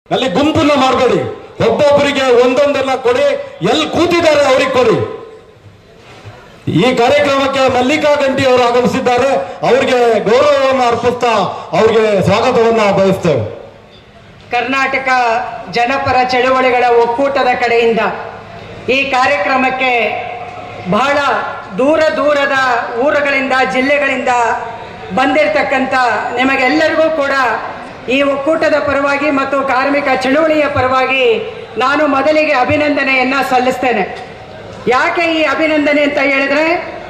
ಅಲ್ಲಿ ಗುಂಪನ್ನ ಮಾಡಬೇಡಿ ಒಬ್ಬೊಬ್ಬರಿಗೆ ಒಂದೊಂದನ್ನ ಕೊಡಿ ಎಲ್ಲಿ ಕೂತಿದ್ದಾರೆ ಅವ್ರಿಗೆ ಕೊಡಿ ಈ ಕಾರ್ಯಕ್ರಮಕ್ಕೆ ಮಲ್ಲಿಕಾ ಗಂಟಿ ಅವರು ಆಗಮಿಸಿದ್ದಾರೆ ಅವರಿಗೆ ಗೌರವವನ್ನು ಅರ್ಪಿಸ್ತಾ ಅವ್ರಿಗೆ ಸ್ವಾಗತವನ್ನ ಬಯಸ್ತೇವೆ ಕರ್ನಾಟಕ ಜನಪರ ಚಳುವಳಿಗಳ ಒಕ್ಕೂಟದ ಕಡೆಯಿಂದ ಈ ಕಾರ್ಯಕ್ರಮಕ್ಕೆ ಬಹಳ ದೂರ ದೂರದ ಊರುಗಳಿಂದ ಜಿಲ್ಲೆಗಳಿಂದ ಬಂದಿರತಕ್ಕಂಥ ನಿಮಗೆಲ್ಲರಿಗೂ ಕೂಡ ಈ ಒಕ್ಕೂಟದ ಪರವಾಗಿ ಮತ್ತು ಕಾರ್ಮಿಕ ಚಳುವಳಿಯ ಪರವಾಗಿ ನಾನು ಮೊದಲಿಗೆ ಅಭಿನಂದನೆಯನ್ನ ಸಲ್ಲಿಸ್ತೇನೆ ಯಾಕೆ ಈ ಅಭಿನಂದನೆ ಅಂತ ಹೇಳಿದ್ರೆ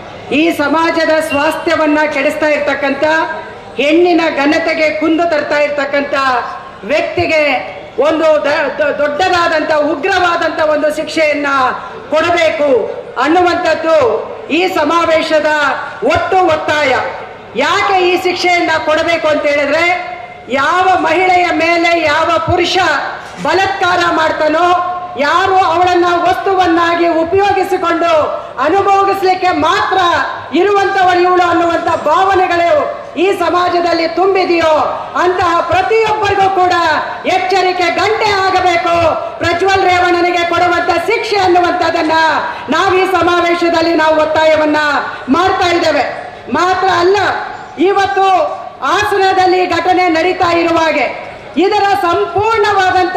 ಈ ಸಮಾಜದ ಸ್ವಾಸ್ಥ್ಯವನ್ನ ಕೆಡಿಸ್ತಾ ಇರ್ತಕ್ಕಂಥ ಹೆಣ್ಣಿನ ಘನತೆಗೆ ಕುಂದು ತರ್ತಾ ಇರ್ತಕ್ಕಂಥ ವ್ಯಕ್ತಿಗೆ ಒಂದು ದ- ದ- ದೊಡ್ಡದಾದಂಥ ಉಗ್ರವಾದಂಥ ಒಂದು ಶಿಕ್ಷೆಯನ್ನ ಕೊಡಬೇಕು ಅನ್ನುವಂಥದ್ದು ಈ ಸಮಾವೇಶದ ಒಟ್ಟು ಒತ್ತಾಯ ಯಾಕೆ ಈ ಶಿಕ್ಷೆಯನ್ನ ಕೊಡಬೇಕು ಅಂತ ಹೇಳಿದ್ರೆ ಯಾವ ಮಹಿಳೆಯ ಮೇಲೆ ಯಾವ ಪುರುಷ ಬಲಾತ್ಕಾರ ಮಾಡ್ತಾನೋ ಯಾರು ಅವಳನ್ನ ವಸ್ತುವನ್ನಾಗಿ ಉಪಯೋಗಿಸಿಕೊಂಡು ಅನುಭೋಗಿಸ್ಲಿಕ್ಕೆ ಮಾತ್ರ ಇರುವಂತವಳು ಇವಳು ಅನ್ನುವಂತ ಭಾವನೆಗಳು ಈ ಸಮಾಜದಲ್ಲಿ ತುಂಬಿದೆಯೋ ಅಂತಹ ಪ್ರತಿಯೊಬ್ಬರಿಗೂ ಕೂಡ ಎಚ್ಚರಿಕೆ ಗಂಟೆ ಆಗಬೇಕು ಪ್ರಜ್ವಲ್ ರೇವಣ್ಣನಿಗೆ ಕೊಡುವಂತ ಶಿಕ್ಷೆ ಅನ್ನುವಂಥದ್ದನ್ನ ನಾವು ಈ ಸಮಾವೇಶದಲ್ಲಿ ನಾವು ಒತ್ತಾಯವನ್ನ ಮಾಡ್ತಾ ಇದ್ದೇವೆ ಮಾತ್ರ ಅಲ್ಲ ಇವತ್ತು ಹಾಸನದಲ್ಲಿ ಘಟನೆ ನಡೀತಾ ಇರುವಾಗೆ ಇದರ ಸಂಪೂರ್ಣವಾದಂತ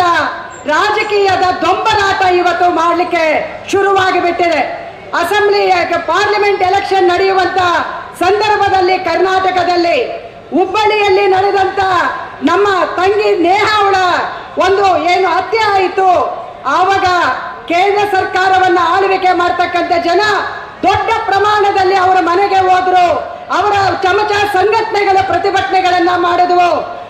ರಾಜಕೀಯದ ದೊಂಬರಾಟ ಇವತ್ತು ಮಾಡಲಿಕ್ಕೆ ಶುರುವಾಗಿ ಬಿಟ್ಟಿದೆ ಅಸೆಂಬ್ಲಿ ಪಾರ್ಲಿಮೆಂಟ್ ಎಲೆಕ್ಷನ್ ನಡೆಯುವಂತ ಸಂದರ್ಭದಲ್ಲಿ ಕರ್ನಾಟಕದಲ್ಲಿ ಹುಬ್ಬಳ್ಳಿಯಲ್ಲಿ ನಡೆದಂತ ನಮ್ಮ ತಂಗಿ ನೇಹ ಅವಳ ಒಂದು ಏನು ಹತ್ಯೆ ಆಯಿತು ಆವಾಗ ಕೇಂದ್ರ ಸರ್ಕಾರವನ್ನ ಆಳ್ವಿಕೆ ಮಾಡ್ತಕ್ಕಂಥ ಜನ ದೊಡ್ಡ ಪ್ರಮಾಣದಲ್ಲಿ ಅವರ ಮನೆಗೆ ಹೋದ್ರು ಅವರ ಚಮಚ ಸಂಘಟನೆಗಳ ಪ್ರತಿಭಟನೆಗಳನ್ನ ಮಾಡಿದ್ವು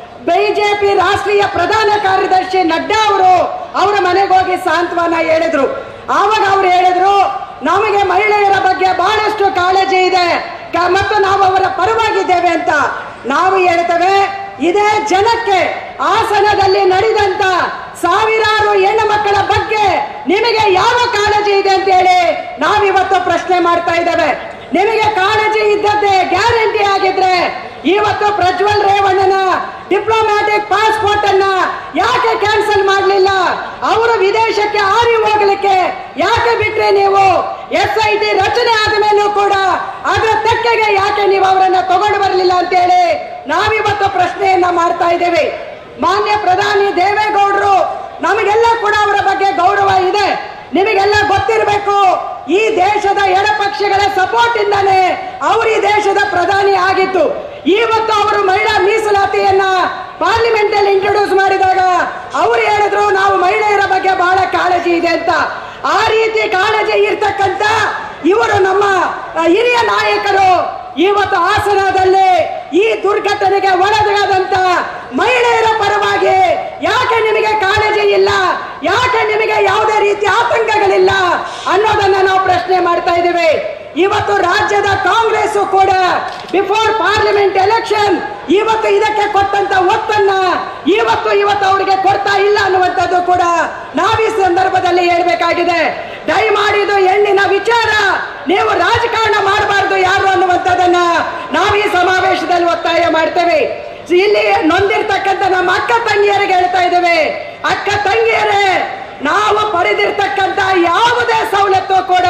ಬಿಜೆಪಿ ರಾಷ್ಟ್ರೀಯ ಪ್ರಧಾನ ಕಾರ್ಯದರ್ಶಿ ನಡ್ಡಾ ಅವರು ಅವರ ಮನೆಗೆ ಹೋಗಿ ಸಾಂತ್ವನ ಹೇಳಿದ್ರು ಆವಾಗ ಅವ್ರು ಹೇಳಿದ್ರು ನಮಗೆ ಮಹಿಳೆಯರ ಬಗ್ಗೆ ಬಹಳಷ್ಟು ಕಾಳಜಿ ಇದೆ ಕ- ಮತ್ತು ನಾವು ಅವರ ಪರವಾಗಿದ್ದೇವೆ ಅಂತ ನಾವು ಹೇಳ್ತೇವೆ ಇದೇ ಜನಕ್ಕೆ ಹಾಸನದಲ್ಲಿ ನಡೆದಂತ ಸಾವಿರಾರು ಹೆಣ್ಣು ಮಕ್ಕಳ ಬಗ್ಗೆ ನಿಮಗೆ ಯಾವ ಕಾಳಜಿ ಇದೆ ಅಂತ ಹೇಳಿ ನಾವಿವತ್ತು ಪ್ರಶ್ನೆ ಮಾಡ್ತಾ ಇದ್ದೇವೆ ನಿಮಗೆ ಕಾಳಜಿ ಇದ್ದದ್ದೇ ಗ್ಯಾರಂಟಿ ಆಗಿದ್ರೆ ಇವತ್ತು ಪ್ರಜ್ವಲ್ ರೇವಣ್ಣನ ಡಿಪ್ಲೊಮ್ಯಾಟಿಕ್ ಪಾಸ್ಪೋರ್ಟ್ ಅನ್ನ ಯಾಕೆ ಕ್ಯಾನ್ಸಲ್ ಮಾಡಲಿಲ್ಲ ಅವರು ವಿದೇಶಕ್ಕೆ ಹಾರಿ ಹೋಗ್ಲಿಕ್ಕೆ ಯಾಕೆ ಬಿಟ್ರೆ ನೀವು ಎಸ್ ಐ ಟಿ ರಚನೆ ಆದ ಮೇಲೂ ಕೂಡ ಅದರ ತೆಕ್ಕೆಗೆ ಯಾಕೆ ನೀವು ಅವರನ್ನ ತಗೊಂಡು ಬರಲಿಲ್ಲ ಅಂತೇಳಿ ನಾವಿವತ್ತು ಪ್ರಶ್ನೆಯನ್ನ ಮಾಡ್ತಾ ಇದ್ದೇವೆ ಮಾನ್ಯ ಪ್ರಧಾನಿ ದೇವೇಗೌಡರು ನಮಗೆಲ್ಲ ಕೂಡ ಅವರ ಬಗ್ಗೆ ಗೌರವ ಇದೆ ನಿಮಗೆಲ್ಲ ಗೊತ್ತಿರಬೇಕು ಈ ದೇಶದ ಎಡಪಕ್ಷಗಳ ಸಪೋರ್ಟ್ ಇಂದಾನೆ ಅವರು ಈ ದೇಶದ ಪ್ರಧಾನಿ ಆಗಿತ್ತು ಇವತ್ತು ಅವರು ಮಹಿಳಾ ಮೀಸಲಾತಿಯನ್ನ ಪಾರ್ಲಿಮೆಂಟ್ ಅಲ್ಲಿ ಇಂಟ್ರೊಡ್ಯೂಸ್ ಮಾಡಿದಾಗ ಅವರು ಹೇಳಿದ್ರು ನಾವು ಮಹಿಳೆಯರ ಬಗ್ಗೆ ಬಹಳ ಕಾಳಜಿ ಇದೆ ಅಂತ ಆ ರೀತಿ ಕಾಳಜಿ ಇರ್ತಕ್ಕಂಥ ಇವರು ನಮ್ಮ ಆ, ಹಿರಿಯ ನಾಯಕರು ಇವತ್ತು ಹಾಸನದಲ್ಲಿ ಈ ದುರ್ಘಟನೆಗೆ ಒಳಗಾದಂತ ಮಹಿಳೆಯರ ಪರವಾಗಿ ಯಾಕೆ ನಿಮಗೆ ಕಾಳಜಿ ಇಲ್ಲ ಯಾಕೆ ನಿಮಗೆ ಯಾವುದೇ ರೀತಿ ಆತಂಕಗಳಿಲ್ಲ ಅನ್ನೋದನ್ನ ನಾವು ಪ್ರಶ್ನೆ ಮಾಡ್ತಾ ಇದ್ದೇವೆ ಇವತ್ತು ರಾಜ್ಯದ ಕಾಂಗ್ರೆಸ್ ಕೂಡ ಬಿಫೋರ್ ಪಾರ್ಲಿಮೆಂಟ್ ಎಲೆಕ್ಷನ್ ಇವತ್ತು ಇದಕ್ಕೆ ಕೊಟ್ಟಂತ ಒತ್ತನ್ನ ಇವತ್ತು ಇವತ್ತು ಅವರಿಗೆ ಕೊಡ್ತಾ ಇಲ್ಲ ಅನ್ನುವಂಥದ್ದು ಕೂಡ ನಾವು ಈ ಸಂದರ್ಭದಲ್ಲಿ ಹೇಳ್ಬೇಕಾಗಿದೆ ದಯಮಾಡಿ ಇದು ಹೆಣ್ಣಿನ ವಿಚಾರ ನೀವು ರಾಜಕಾರಣ ಮಾಡಬಾರ್ದು ಯಾರು ಅನ್ನುವಂಥದ್ದನ್ನ ನಾವು ಈ ಸಮಾವೇಶದಲ್ಲಿ ಒತ್ತಾಯ ಮಾಡ್ತೇವೆ ಇಲ್ಲಿ ನೊಂದಿರ್ತಕ್ಕಂಥ ನಮ್ಮ ಅಕ್ಕ ತಂಗಿಯರಿಗೆ ಹೇಳ್ತಾ ಇದ್ದೇವೆ ಅಕ್ಕ ತಂಗಿಯರೇ ನಾವು ಪಡೆದಿರ್ತಕ್ಕಂಥ ಯಾವುದೇ ಸವಲತ್ತು ಕೂಡ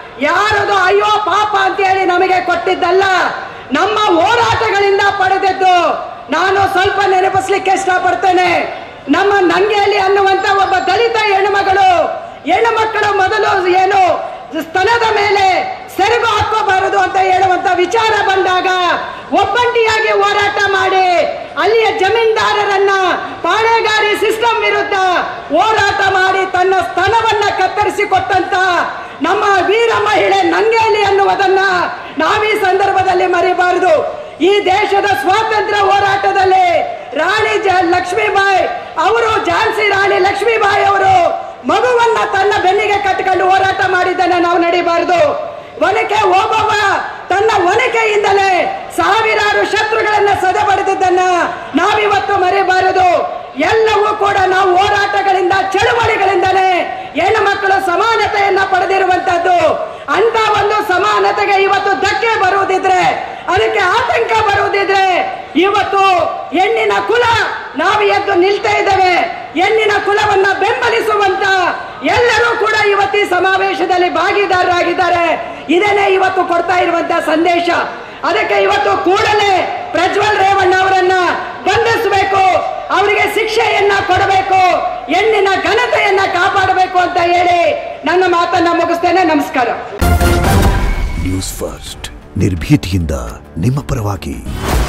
ಯಾರದು ಅಯ್ಯೋ ಪಾಪ ಅಂತ ಹೇಳಿ ನಮಗೆ ಕೊಟ್ಟಿದ್ದಲ್ಲ ನಮ್ಮ ಹೋರಾಟಗಳಿಂದ ಪಡೆದದ್ದು ನಾನು ಸ್ವಲ್ಪ ನೆನಪಿಸ್ಲಿಕ್ಕೆ ಇಷ್ಟಪಡ್ತೇನೆ ನಮ್ಮ ನಂಗೆಯಲ್ಲಿ ಅನ್ನುವಂತ ಒಬ್ಬ ದಲಿತ ಹೆಣ್ಣುಮಗಳು ಹೆಣ್ಣು ಮಕ್ಕಳು ಮೊದಲು ಏನು ಸ್ತನದ ಮೇಲೆ ಸೆರಗು ಹಾಕೋಬಾರದು ಅಂತ ಹೇಳುವಂತ ವಿಚಾರ ಬಂದಾಗ ಒಬ್ಬಂಟಿಯಾಗಿ ಹೋರಾಟ ಮಾಡಿ ಅಲ್ಲಿಯ ಜಮೀನ್ದಾರರನ್ನ ಪಾಳೆಗಾರಿ ಸಿಸ್ಟಮ್ ವಿರುದ್ಧ ಹೋರಾಟ ಮಾಡಿ ತನ್ನ ಸ್ತನವನ್ನ ಕತ್ತರಿಸಿ ಕೊಟ್ಟಂತ ನಮ್ಮ ವೀರ ಮಹಿಳೆ ನಂಗೇಲಿ ಅನ್ನುವುದನ್ನ ನಾವೀ ಸಂದರ್ಭದಲ್ಲಿ ಮರಿಬಾರದು ಈ ದೇಶದ ಸ್ವಾತಂತ್ರ್ಯ ಹೋರಾಟದಲ್ಲಿ ರಾಣಿ ಜ ಲಕ್ಷ್ಮೀಬಾಯಿ ಅವರು ಝಾನ್ಸಿ ರಾಣಿ ಲಕ್ಷ್ಮೀಬಾಯಿ ಅವರು ಮಗುವನ್ನ ತನ್ನ ಬೆನ್ನಿಗೆ ಕಟ್ಟಿಕೊಂಡು ಹೋರಾಟ ಮಾಡಿದ್ದನ್ನ ನಾವು ನಡಿಬಾರದು ಒನಕೆ ಓಬವ್ವ ತನ್ನ ಒನಕೆಯಿಂದಲೇ ಸಾವಿರಾರು ಶತ್ರುಗಳನ್ನ ಸದೆಬಡಿದದ್ದನ್ನ ನಾವಿವತ್ತು ಮರೆಯಬಾರದು ಎಲ್ಲವೂ ಕೂಡ ನಾವು ಹೋರಾಟಗಳಿಂದ ಚಳುವಳಿಗಳಿಂದಲೇ ಹೆಣ್ಣು ಮಕ್ಕಳು ಸಮಾನತೆಯನ್ನ ಪಡೆದಿರುವಂತದ್ದು ಅಂತ ಒಂದು ಸಮಾನತೆಗೆ ಇವತ್ತು ಧಕ್ಕೆ ಬರುವುದಿದ್ರೆ ಅದಕ್ಕೆ ಆತಂಕ ಬರುವುದಿದ್ರೆ ಇವತ್ತು ಹೆಣ್ಣಿನ ಕುಲ ನಾವು ಎದ್ದು ನಿಲ್ತಾ ಇದ್ದೇವೆ ಹೆಣ್ಣಿನ ಸಮಾವೇಶದಲ್ಲಿ ಭಾಗಿದಾರರಾಗಿದ್ದಾರೆ ಇದನ್ನೇ ಇವತ್ತು ಕೊಡ್ತಾ ಇರುವಂತಹ ಸಂದೇಶ ಅದಕ್ಕೆ ಇವತ್ತು ಕೂಡಲೇ ಪ್ರಜ್ವಲ್ ರೇವಣ್ಣ ಅವರನ್ನ ಬಂಧಿಸಬೇಕು ಅವರಿಗೆ ಶಿಕ್ಷೆಯನ್ನ ಕೊಡಬೇಕು ಹೆಣ್ಣಿನ ಘನತೆಯನ್ನ ಕಾಪಾಡಬೇಕು ಅಂತ ಹೇಳಿ ನನ್ನ ಮಾತನ್ನ ಮುಗಿಸ್ತೇನೆ ನಮಸ್ಕಾರ ನ್ಯೂಸ್ ಫಸ್ಟ್ ನಿರ್ಭೀತಿಯಿಂದ ನಿಮ್ಮ ಪರವಾಗಿ